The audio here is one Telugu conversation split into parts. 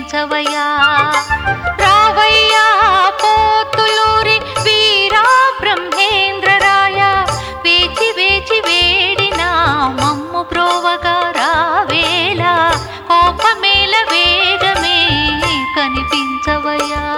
కనిపించవయ్యా రావయ్యా పోతులూరి వీరా బ్రహ్మేంద్రరాయ వేచి వేచి వేడిన మమ్ము ప్రోవగా రావేలా కోపమేల వేగమే కనిపించవయ్యా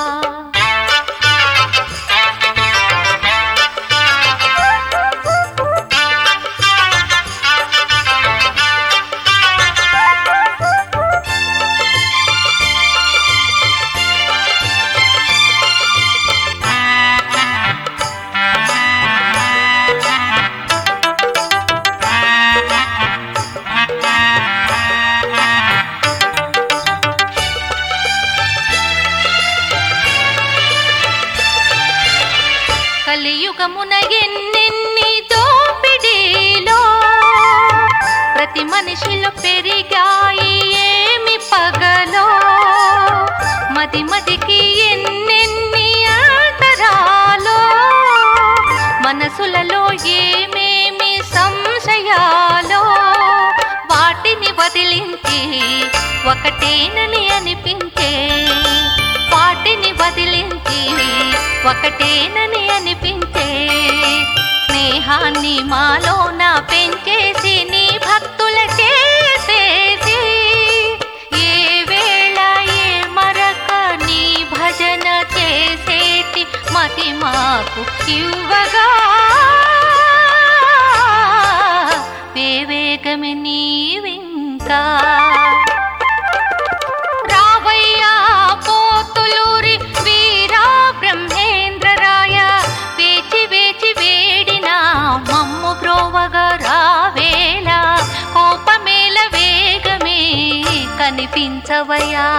కలియుగమున ఎన్నెన్ని దోపిడీలో ప్రతి మనిషిలో పెరిగాయి ఏమి పగలో మది మదికి ఎన్నెన్ని అంతరాలో మనసులలో ఏమేమి సంశయాలో వాటిని వదిలించి ఒకటేనని అనిపించే వాటిని వదిలించి ఒకటేనని అనిపించే స్నేహాన్ని మాలోన పెంచేసి నీ భక్తుల చేసేసి ఏ వేళ ఏ మరక నీ భజన చేసేటి మతి మాకు ఇవ్వగా వేవేగమే నీవింకా రావయ్యా పోతులూరి వీరా బ్రహ్మేంద్రరాయ వేచి వేచి వేడిన మమ్ము బ్రోవగా రావేలా కోపమేల వేగమే కనిపించవయ్యా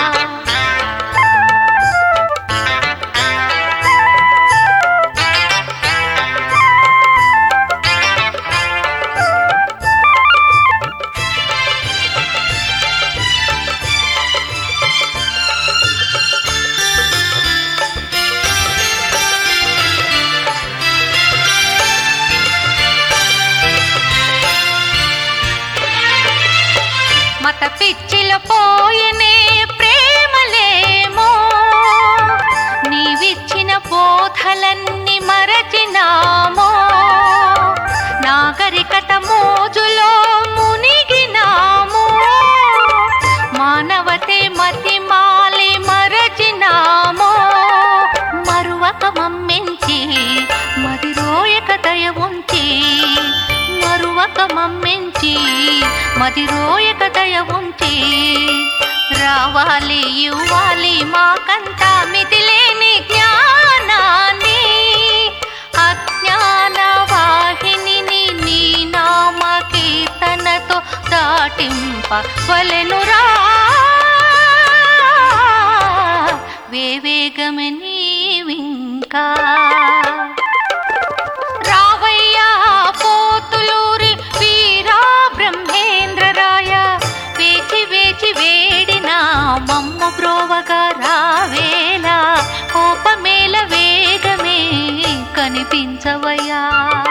మత పిచ్చిలో పోయనే ప్రేమలేమో నీవిచ్చిన బోధలన్నీ మరచినామో నాగరికత మోజులో మునిగినాము మానవతే మతి మాలి మరచినామో మరువక మమ్మించి మదిరోయక దయ ఉంచి మరువక మమ్మించి మదిరోయక దయ ఉంచి రావాలి ఇవ్వాలి మాకంతా మితిలేని జ్ఞానాన్ని అజ్ఞాన వాహినిని నీ నామ కీర్తనతో దాటింప వలెనురా వేవేగమే నీవింకా రావయ్యా పోతులూరి వీరా బ్రహ్మేంద్రరాయ వేచి వేచి వేడిన మమ్ము బ్రోవగా రావేలా కోపమేల వేగమే కనిపించవయ్యా